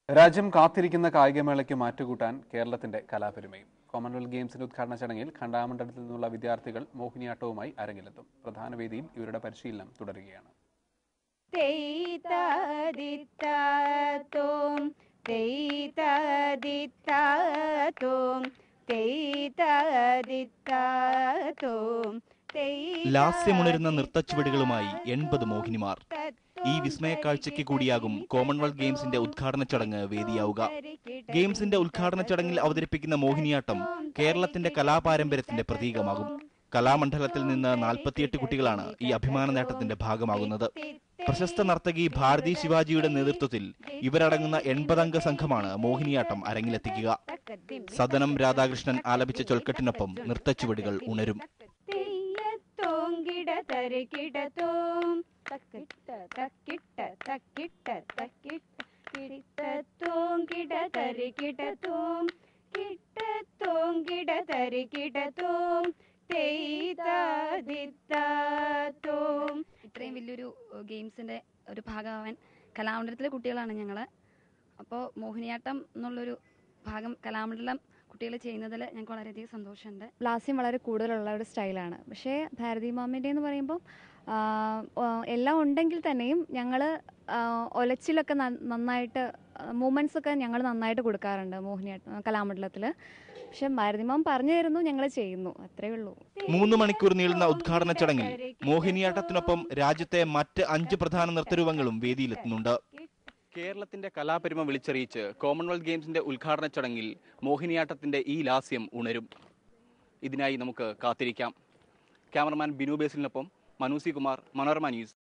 രാജ്യം കാത്തിരിക്കുന്ന കായികമേളയ്ക്ക് മാറ്റുകൂട്ടാൻ കേരളത്തിന്റെ കലാപെരുമയും കോമൺവെൽത്ത് ഗെയിംസിന്റെ ഉദ്ഘാടന ചടങ്ങിൽ ഖണ്ഡാമണ്ഡലത്തിൽ നിന്നുള്ള വിദ്യാർത്ഥികൾ മോഹിനിയാട്ടവുമായി അരങ്ങിലെത്തും പ്രധാന വേദിയിൽ ഇവരുടെ പരിശീലനം തുടരുകയാണ് തെയ്തദിത്താത്തോം തെയ്തദിത്താത്തോം തെയ്തദിത്താത്തോം ലാസ്യമുണരുന്ന നൃത്തച്ചുവടുകളുമായി എൺപത് മോഹിനിമാർ ഈ വിസ്മയ കാഴ്ചയ്ക്ക് കൂടിയാകും കോമൺവെൽത്ത് ഗെയിംസിന്റെ ഉദ്ഘാടന ചടങ്ങ് വേദിയാവുക ഗെയിംസിന്റെ ഉദ്ഘാടന ചടങ്ങിൽ അവതരിപ്പിക്കുന്ന മോഹിനിയാട്ടം കേരളത്തിന്റെ കലാപാരമ്പര്യത്തിന്റെ പ്രതീകമാകും കലാമണ്ഡലത്തിൽ നിന്ന് നാൽപ്പത്തിയെട്ട് കുട്ടികളാണ് ഈ അഭിമാന നേട്ടത്തിന്റെ ഭാഗമാകുന്നത് പ്രശസ്ത നർത്തകി ഭാരതി ശിവാജിയുടെ നേതൃത്വത്തിൽ ഇവരടങ്ങുന്ന എൺപതംഗ സംഘമാണ് മോഹിനിയാട്ടം അരങ്ങിലെത്തിക്കുക സദനം രാധാകൃഷ്ണൻ ആലപിച്ച ചൊൽക്കെട്ടിനൊപ്പം നൃത്തച്ചുവടുകൾ ഉണരും തെയ്യത്തോങ്കിട തരികിടത്തോം തക്കിട്ട തക്കിട്ട തക്കിട്ട തക്കിട്ട കിടത്തോങ്കിട തരികിടത്തോം കിട്ടത്തോങ്കിട തരികിടത്തോം തെയ്താദിത്താത്തോം ഇത്രയും വലിയൊരു ഗെയിംസിന്റെ ഒരു ഭാഗമാവാൻ കലാമണ്ഡലത്തിലെ കുട്ടികളാണ് ഞങ്ങൾ അപ്പോൾ മോഹിനിയാട്ടം എന്നുള്ളൊരു ഭാഗം കലാമണ്ഡലം കുട്ടികൾ ചെയ്യുന്നതിൽ ഞങ്ങൾക്ക് വളരെയധികം സന്തോഷമുണ്ട് ലാസ്യം വളരെ കൂടുതലുള്ള ഒരു സ്റ്റൈലാണ് പക്ഷേ ഭാരതി മാമിൻ്റെ എന്ന് പറയുമ്പം ആ, ആ, എല്ലാം ഉണ്ടെങ്കിൽ തന്നെയും ഞങ്ങൾ ഒലച്ചിലൊക്കെ നന്ന- നന്നായിട്ട് മൂമെൻറ്റ്സ് ഒക്കെ ഞങ്ങൾ നന്നായിട്ട് കൊടുക്കാറുണ്ട് മോഹിനിയാട്ടം കലാമണ്ഡലത്തിൽ പക്ഷെ ഭാരതി മാം പറഞ്ഞു തരുന്നു ഞങ്ങൾ ചെയ്യുന്നു അത്രേ ഉള്ളൂ മൂന്ന് മണിക്കൂർ നീളുന്ന ഉദ്ഘാടന ചടങ്ങിൽ മോഹിനിയാട്ടത്തിനൊപ്പം രാജ്യത്തെ മറ്റ് അഞ്ച് പ്രധാന നൃത്തരൂപങ്ങളും വേദിയിലെത്തുന്നുണ്ട് കേരളത്തിന്റെ കലാപെരുമ വിളിച്ചറിയിച്ച് കോമൺവെൽത്ത് ഗെയിംസിന്റെ ഉദ്ഘാടന ചടങ്ങിൽ മോഹിനിയാട്ടത്തിന്റെ ഈ ലാസ്യം ഉണരും ഇതിനായി നമുക്ക് കാത്തിരിക്കാം ക്യാമറമാൻ ബിനു ബേസിലിനൊപ്പം മനൂസി കുമാർ മനോരമ ന്യൂസ്